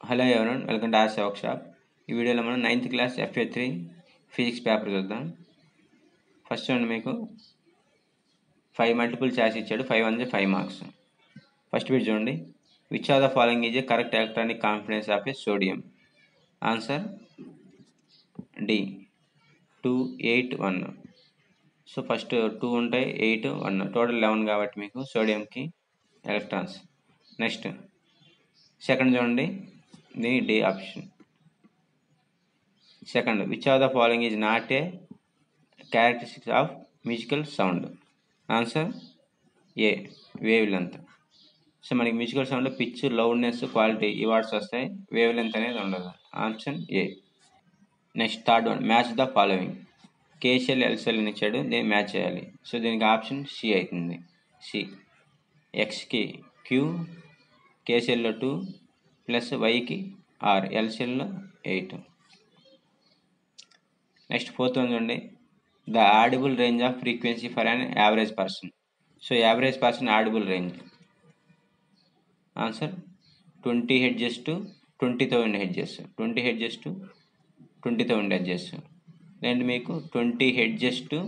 hello everyone welcome to ours workshop ఈ వీడియోలో మనం ninth class FA three physics paper చూద్దాం first చూడండి మీకు ఫైవ్ మల్టిపుల్ ఛాయిస్ ఇచ్చాడు ఫైవ్ అంటే ఫైవ్ మార్క్స్ ఫస్ట్ బిట్ చూడండి which are the following is a correct electronic confidence of a sodium answer D two eight one so first two ఉంటాయి eight one total eleven కాబట్టి మీకు సోడియంకి electrons next second చూడండి the D option second which of the following is not a characteristics of musical sound answer A wavelength so మనకి musical sound pitch loudness quality ఈ words వస్తాయి wavelength అనేది ఉండదు option A next third one match the following KCL ఎల్సెల్ అని ఇచ్చాడు దీన్ని match చేయాలి సో దీనికి ఆప్షన్ సి అవుతుంది సి ఎక్స్కి క్యూ కేసీఎల్లో టూ ప్లస్ వైకి ఆర్ ఎల్సీఎల్లో ఎయిట్ నెక్స్ట్ ఫోర్త్ వన్ చూడండి the audible range of frequency for an average person so average person audible range answer twenty hertz to twenty thousand hertz twenty hertz to twenty thousand hertz లేదంటే మీకు twenty hertz to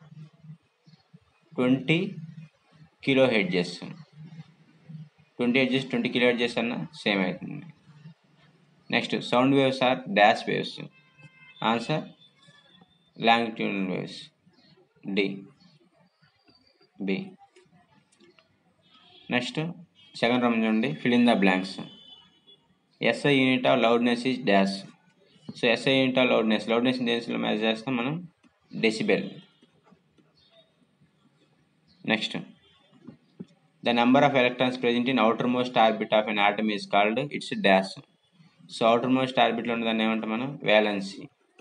twenty kilo hertz twenty hertz twenty kilo hertz అన్న same అవుతుంది next sound waves are dash waves answer longitudinal waves D B next second round చూడండి fill in the blanks SI unit of loudness is dash so SI unit of loudness loudness దేనిలో measure చేస్తాం మనం decibel next the number of electrons present in outermost orbit of an atom is called its dash so outermost ఆర్బిట్లో ఉన్నదాన్ని ఏమంటాం మనం valency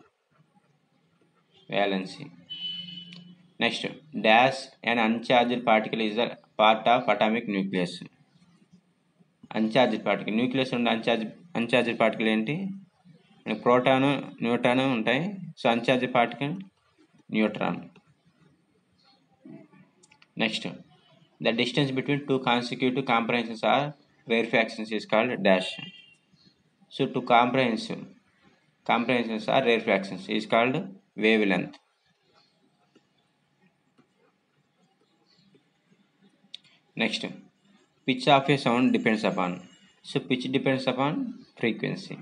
valency next dash and uncharged particle is the part of atomic nucleus uncharged particle nucleus ఉండే uncharge uncharged particle ఏంటి proton neutron ఉంటాయి so uncharged particle neutron next the distance between two consecutive compressions or rarefaction is called dash so two comprehensive comprehensions are rarefactions is called wavelength next pitch of a sound depends upon so pitch depends upon frequency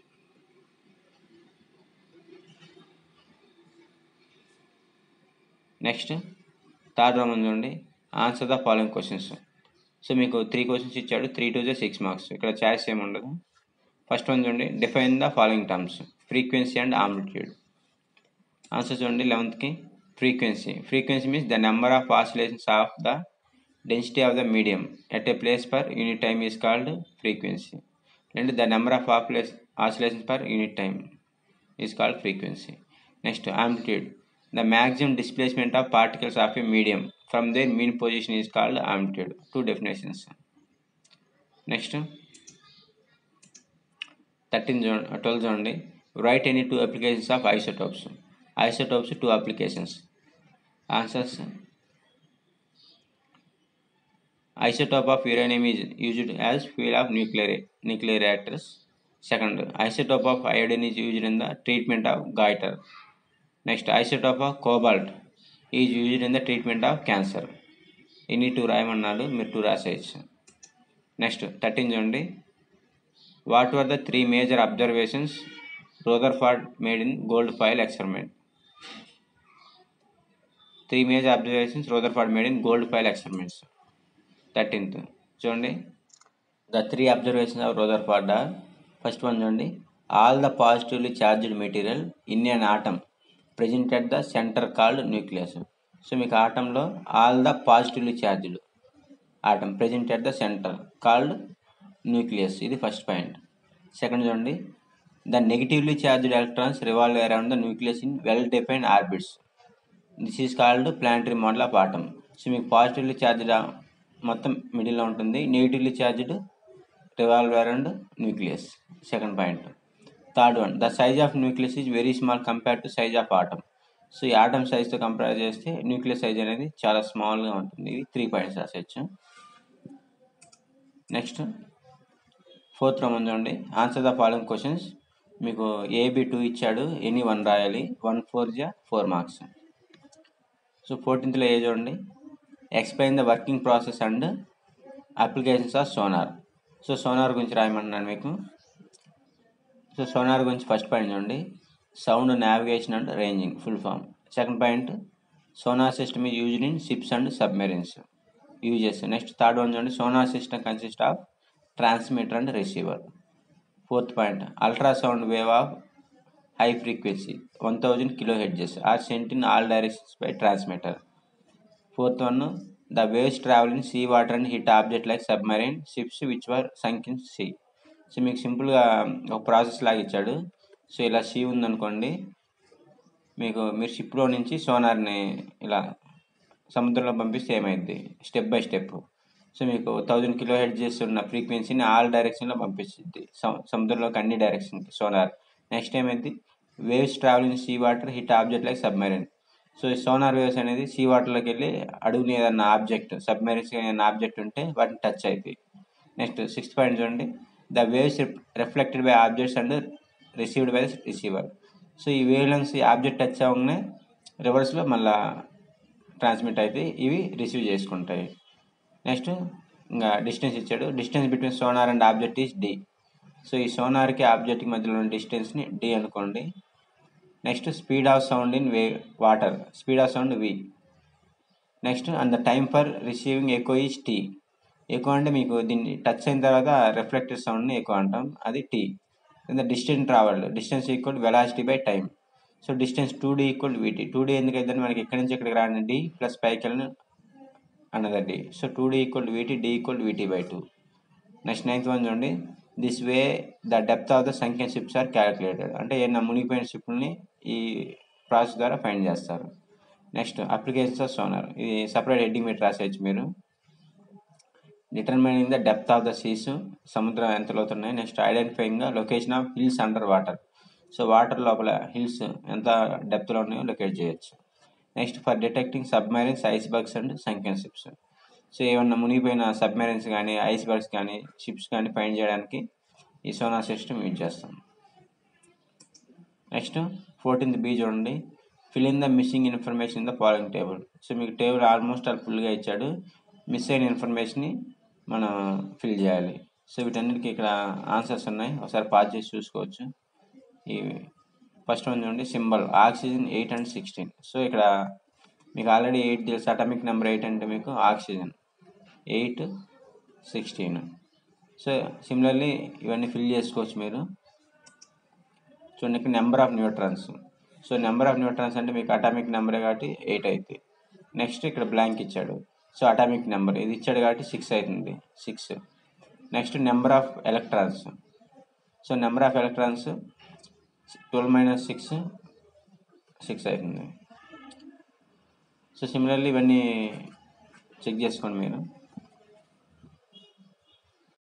next third round చూడండి answer the following questions so మీకు three questions ఇచ్చాడు three two జే six marks ఇక్కడ choice ఏమి ఉండదు first one చూడండి define the following terms frequency and amplitude answer చూడండి లెవెన్త్కి frequency frequency means the number of oscillations of the density of the medium at a place per unit time is called frequency and the number of oscillations per unit time is called frequency next amplitude the maximum displacement of particles of a medium from their mean position is called amplitude two definitions next 13 zone 12 చూడండి write any two applications of isotopes isotopes two applications answers isotope of uranium is used as fuel of nuclear nuclear reactors second isotope of iodine is used in the treatment of goiter next isotope of cobalt is used in the treatment of cancer any two రాయమన్నాడు మీరు two రాసేయచ్చు next thirteen చూడండి what were the three major observations Rutherford made in gold foil experiment three major observations Rutherford made in gold foil experiments thirteenth చూడండి the three observations of Rutherford are first one చూడండి all the positively charged material in an atom present at the centre called nucleus so మీకు ఆటంలో all the positively charged atom present at the centre called nucleus ఇది first point second చూడండి the negatively charged electrons revolve around the nucleus in well defined orbits this is called planetary model of atom so మీకు positively charged మొత్తం మిడిల్లో ఉంటుంది negatively charged revolve around nucleus second point third one the size of nucleus is very small compare to size of atom so ఈ atom సైజ్తో compare చేస్తే nucleus size అనేది చాలా స్మాల్గా ఉంటుంది ఇది త్రీ పాయింట్స్ రాసేయచ్చు నెక్స్ట్ ఫోర్త్ రౌండ్ చూడండి answer the following questions మీకు ఏబి టూ ఇచ్చాడు ఎనీ వన్ రాయాలి వన్ ఫోర్ జా ఫోర్ మార్క్స్ సో ఫోర్టీన్త్లో ఏ చూడండి explain the working process and applications of sonar so sonar గురించి రాయమంటున్నాను మీకు సో సోనార్ గురించి ఫస్ట్ పాయింట్ చూడండి sound navigation and ranging full form second point sonar system is used in ships and submarines uses next third one చూడండి sonar system consist of transmitter and receiver fourth point ultrasound wave of high frequency one thousand kilo hertz are sent in all directions by transmitter fourth one the waves travel in sea water and hit object like submarine ships which were sunk in sea so మీకు సింపుల్గా ఒక process లాగా ఇచ్చాడు so ఇలా see ఉందనుకోండి మీకు మీరు షిప్లో నుంచి సోనార్ని ఇలా సముద్రంలో పంపిస్తే ఏమైంది స్టెప్ బై స్టెప్ సో మీకు థౌజండ్ కిలో హెడ్ చేస్తున్న ఫ్రీక్వెన్సీని ఆల్ డైరెక్షన్లో పంపిస్తుంది సముద్రంలోకి అన్ని డైరెక్షన్కి సోనార్ నెక్స్ట్ ఏమైంది waves travelling sea water hit object like submarine so ఈ సోనార్ వేవ్స్ అనేది సీ వాటర్లోకి వెళ్ళి అడుగుని ఏదన్నా ఆబ్జెక్ట్ సబ్మెరీన్స్ ఏదైనా ఆబ్జెక్ట్ ఉంటే వాటిని టచ్ అవుతాయి నెక్స్ట్ సిక్స్త్ పాయింట్ చూడండి the waves reflected by objects and received by receiver so ఈ వేవ్ లెన్స్ ఈ ఆబ్జెక్ట్ టచ్ అవ్వగానే రివర్స్లో మళ్ళా ట్రాన్స్మిట్ అయితే ఇవి రిసీవ్ చేసుకుంటాయి నెక్స్ట్ ఇంకా డిస్టెన్స్ ఇచ్చాడు distance between sonar and object is D so ఈ సోనార్కి ఆబ్జెక్ట్కి మధ్యలో ఉన్న డిస్టెన్స్ని డి అనుకోండి next speed of sound in way water speed of sound V next and the time for receiving echo is T echo అంటే మీకు దీన్ని టచ్ అయిన తర్వాత రిఫ్లెక్టెడ్ సౌండ్ని ఎక్కువ అంటాం అది T the distance travel distance equal velocity by time so distance two D equal VT two D ఎందుకైతే మనకి ఎక్కడి నుంచి ఎక్కడికి రాని డి ప్లస్ పైకి వెళ్ళిన అన్నది D so two D equal VT D equal VT by two next ninth one చూడండి this way the depth of the sunken ships are calculated అంటే ఏమన్నా మునిగిపోయిన షిప్ని ఈ ప్రాసెస్ ద్వారా ఫైండ్ చేస్తారు నెక్స్ట్ అప్లికేషన్స్ ఆఫ్ సోనార్ ఇది సపరేట్ హెడ్డింగ్ మీద రాసేయచ్చు మీరు determining the depth of the seas సముద్రం ఎంత లోతున్నాయి next identifying the location of hills under water so water లోపల హిల్స్ ఎంత డెప్త్లో ఉన్నాయో లొకేట్ చేయొచ్చు next for detecting submarines icebergs and sunken ships so ఏమన్నా మునిగిపోయిన సబ్మెరీన్స్ కానీ ఐస్ బర్గ్స్ కానీ షిప్స్ కానీ ఫైండ్ చేయడానికి ఈ సోనార్ సిస్టమ్ యూజ్ చేస్తాం నెక్స్ట్ ఫోర్టీన్త్ బీ చూడండి fill in the missing information in the following table so మీకు టేబుల్ ఆల్మోస్ట్ ఆల్ ఫుల్గా ఇచ్చాడు మిస్ అయిన ఇన్ఫర్మేషన్ని మనం ఫిల్ చేయాలి సో వీటన్నిటికీ ఇక్కడ ఆన్సర్స్ ఉన్నాయి ఒకసారి పాస్ చేసి చూసుకోవచ్చు ఈ ఫస్ట్ వన్ చూడండి symbol oxygen eight and sixteen so ఇక్కడ మీకు ఆల్రెడీ ఎయిట్ తెలుసు అటామిక్ నెంబర్ ఎయిట్ అంటే మీకు oxygen eight sixteen so similarly ఇవన్నీ ఫిల్ చేసుకోవచ్చు మీరు చూడండి ఇక్కడ number of neutrons so number of neutrons అంటే మీకు అటామిక్ నెంబరే కాబట్టి ఎయిట్ అవుతుంది నెక్స్ట్ ఇక్కడ బ్లాంక్ ఇచ్చాడు సో అటామిక్ నెంబర్ ఇది ఇచ్చాడు కాబట్టి సిక్స్ అవుతుంది six next number of electrons so number of electrons twelve minus six six అవుతుంది సో సిమిలర్లీ ఇవన్నీ చెక్ చేసుకోండి మీరు